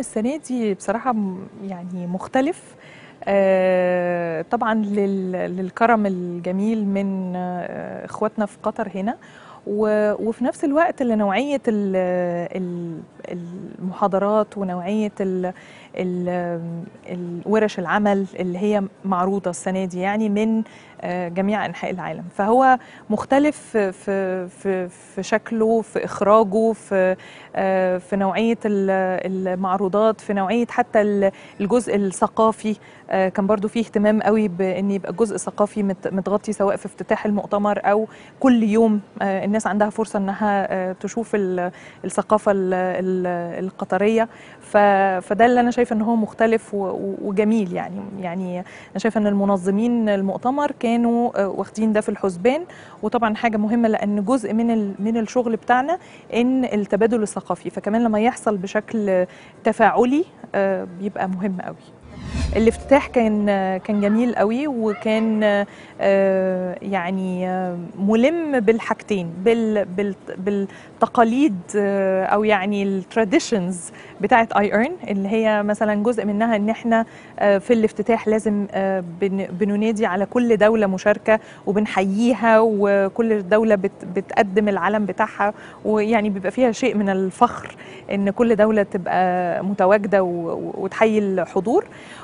السنة دي بصراحة م- يعني مختلف آه، طبعا لل- للكرم الجميل من آه، اخواتنا في قطر هنا و- وفي نفس الوقت لنوعية ال- ال- المحاضرات ونوعية ال- ال- الورش العمل اللي هي معروضة السنة دي يعني من آه، جميع أنحاء العالم فهو مختلف في في في, في شكله في إخراجه في آه، في نوعية ال- المعروضات في نوعية حتى ال- الجزء الثقافي آه، كان برضو فيه اهتمام قوي بأن يبقى جزء ثقافي مت- متغطي سواء في افتتاح المؤتمر أو كل يوم آه، الناس عندها فرصة أنها آه، تشوف ال- الثقافة ال- ال- القطرية ف- فده اللي أنا شايفة أنه هو مختلف و- و- وجميل يعني يعني أنا شايفة أن المنظمين المؤتمر كانوا آه، واخدين ده في الحسبان وطبعا حاجة مهمة لأن جزء من ال- من الشغل بتاعنا ان التبادل الثقافي فكمان لما يحصل بشكل تفاعلي آه، بيبقى مهم قوي الافتتاح كان كان جميل قوي وكان آه، يعني آه، ملم بالحاجتين بال بال بالتقاليد آه، او يعني التراديشنز بتاعت اي ايرن اللي هي مثلا جزء منها ان احنا آه، في الافتتاح لازم آه، بن- بننادي على كل دوله مشاركه وبنحييها وكل دوله بت بتقدم العلم بتاعها ويعني بيبقى فيها شيء من الفخر ان كل دوله تبقى متواجده و- و- وتحيي الحضور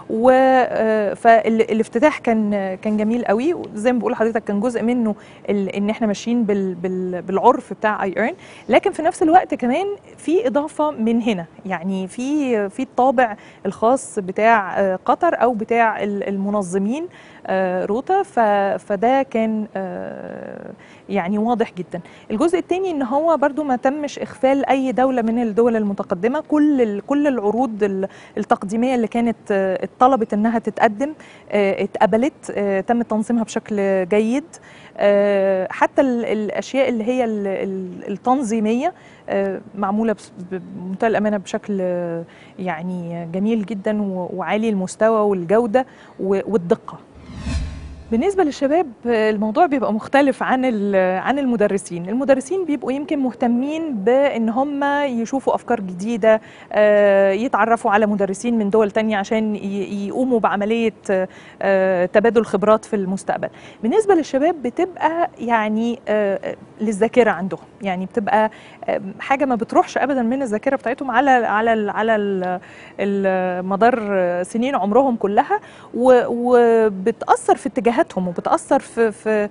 فالافتتاح كان كان جميل قوي وزي ما بقول لحضرتك كان جزء منه ال- ان احنا ماشيين بال بال بالعرف بتاع اي ايرن لكن في نفس الوقت كمان في اضافه من هنا يعني في في الطابع الخاص بتاع آه، قطر او بتاع ال- المنظمين آه، روتا ف- فده كان آه، يعني واضح جدا الجزء الثاني ان هو برضو ما تمش اغفال اي دوله من الدول المتقدمه كل ال- كل العروض ال- التقديميه اللي كانت آه، اتطلبت انها تتقدم آه، اتقبلت آه، تم تنظيمها بشكل جيد آه، حتى ال- الاشياء اللي هي ال- ال- التنظيميه آه، معموله بس- بمنتهى الامانه بشكل آه، يعني جميل جدا و- وعالي المستوى والجوده و- والدقه بالنسبة للشباب آه، الموضوع بيبقى مختلف عن ال- عن المدرسين، المدرسين بيبقوا يمكن مهتمين بان هم يشوفوا افكار جديدة آه، يتعرفوا على مدرسين من دول تانية عشان ي- يقوموا بعملية آه، آه، تبادل خبرات في المستقبل. بالنسبة للشباب بتبقى يعني آه، للذاكرة عندهم، يعني بتبقى آه، حاجة ما بتروحش ابدا من الذاكرة بتاعتهم على على ال- على ال- ال- مدار سنين عمرهم كلها و- وبتأثر في اتجاهاتهم وبتأثر في في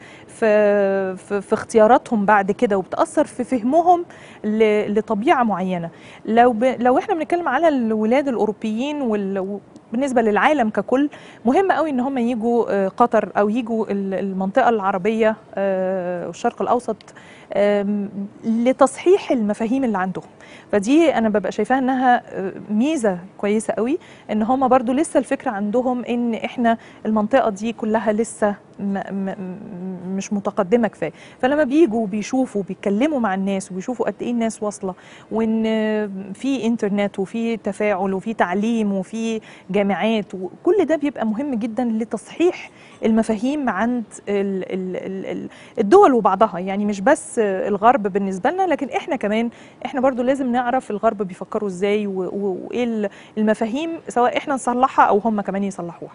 في في, في اختياراتهم بعد كده وبتأثر في فهمهم ل- لطبيعة معينة لو ب لو احنا بنتكلم على الولاد الأوروبيين وال بالنسبة للعالم ككل مهم قوي ان هم يجوا آه، قطر او يجوا ال- المنطقة العربية آه، والشرق الاوسط آم، لتصحيح المفاهيم اللي عندهم فدي انا ببقى شايفاها انها آه، ميزة كويسة قوي ان هم برضو لسه الفكرة عندهم ان احنا المنطقة دي كلها لسه م م م- مش متقدمة كفاية فلما بيجوا بيشوفوا بيتكلموا مع الناس وبيشوفوا قد ايه الناس واصلة وان في انترنت وفي تفاعل وفي تعليم وفي جامعات وكل ده بيبقى مهم جدا لتصحيح المفاهيم عند ال ال ال ال الدول وبعضها يعني مش بس الغرب بالنسبة لنا لكن احنا كمان احنا برضو لازم نعرف الغرب بيفكروا ازاي و- و- وايه المفاهيم سواء احنا نصلحها او هم كمان يصلحوها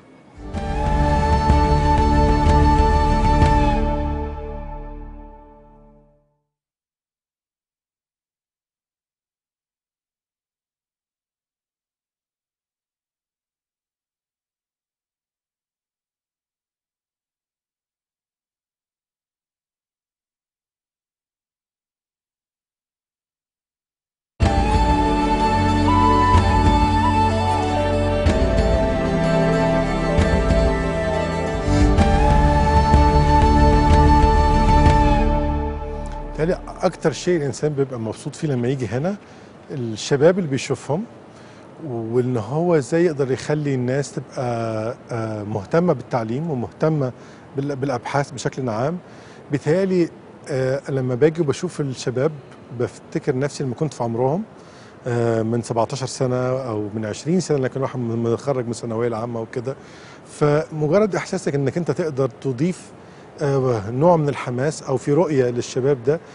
بالتالي اكتر شيء الانسان بيبقى مبسوط فيه لما يجي هنا الشباب اللي بيشوفهم وان هو ازاي يقدر يخلي الناس تبقى آه، مهتمه بالتعليم ومهتمه بال- بالابحاث بشكل عام بيتهيألي آه، لما باجي وبشوف الشباب بفتكر نفسي لما كنت في عمرهم آه، من 17 سنه او من 20 سنه لما كان واحد من- متخرج من الثانويه العامه وكده فمجرد احساسك انك انت تقدر تضيف آه، نوع من الحماس او في رؤيه للشباب ده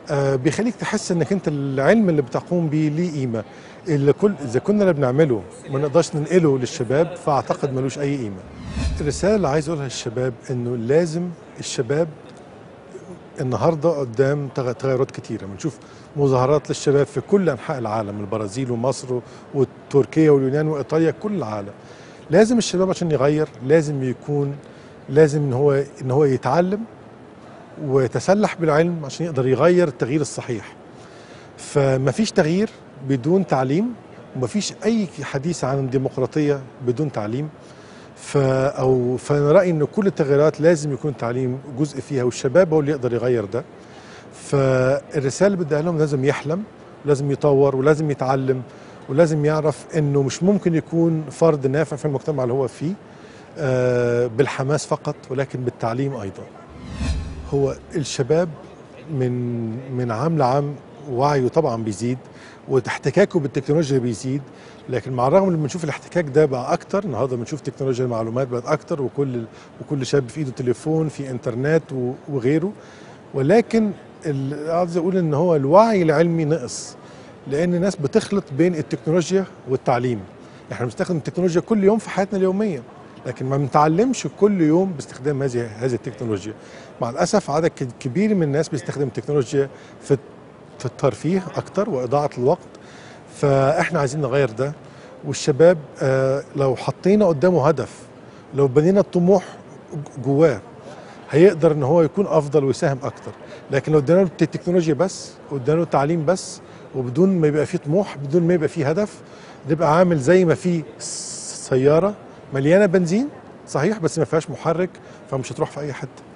آه، بيخليك تحس انك انت العلم اللي بتقوم بيه ليه قيمه اللي كل اذا كنا اللي بنعمله ما نقدرش ننقله للشباب فاعتقد ملوش اي قيمه الرساله اللي عايز اقولها للشباب انه لازم الشباب النهارده قدام تغ- تغيرات كتيره بنشوف مظاهرات للشباب في كل انحاء العالم البرازيل ومصر وتركيا واليونان وايطاليا كل العالم لازم الشباب عشان يغير لازم يكون لازم ان هو ان هو يتعلم ويتسلح بالعلم عشان يقدر يغير التغيير الصحيح فمفيش تغيير بدون تعليم ومفيش اي حديث عن الديمقراطيه بدون تعليم ف او فانا رايي ان كل التغييرات لازم يكون التعليم جزء فيها والشباب هو اللي يقدر يغير ده فالرساله اللي بديها لهم لازم يحلم لازم يطور ولازم يتعلم ولازم يعرف انه مش ممكن يكون فرد نافع في المجتمع اللي هو فيه آه، بالحماس فقط ولكن بالتعليم ايضا هو الشباب من من عام لعام وعيه طبعا بيزيد واحتكاكه بالتكنولوجيا بيزيد لكن مع الرغم ان بنشوف الاحتكاك ده بقى اكتر النهارده بنشوف تكنولوجيا المعلومات بقت اكتر وكل وكل شاب في ايده تليفون في انترنت و- وغيره ولكن ال- عاوز اقول ان هو الوعي العلمي نقص لان الناس بتخلط بين التكنولوجيا والتعليم احنا بنستخدم التكنولوجيا كل يوم في حياتنا اليوميه لكن ما بنتعلمش كل يوم باستخدام هذه هذه التكنولوجيا مع الاسف عدد ك- كبير من الناس بيستخدم التكنولوجيا في في الترفيه اكتر واضاعه الوقت فاحنا عايزين نغير ده والشباب آه، لو حطينا قدامه هدف لو بنينا الطموح ج- جواه هيقدر ان هو يكون افضل ويساهم اكتر لكن لو ادينا له التكنولوجيا بس وادينا له التعليم بس وبدون ما يبقى فيه طموح بدون ما يبقى فيه هدف نبقى عامل زي ما في سياره مليانه بنزين صحيح بس ما فيهاش محرك فمش هتروح في اي حته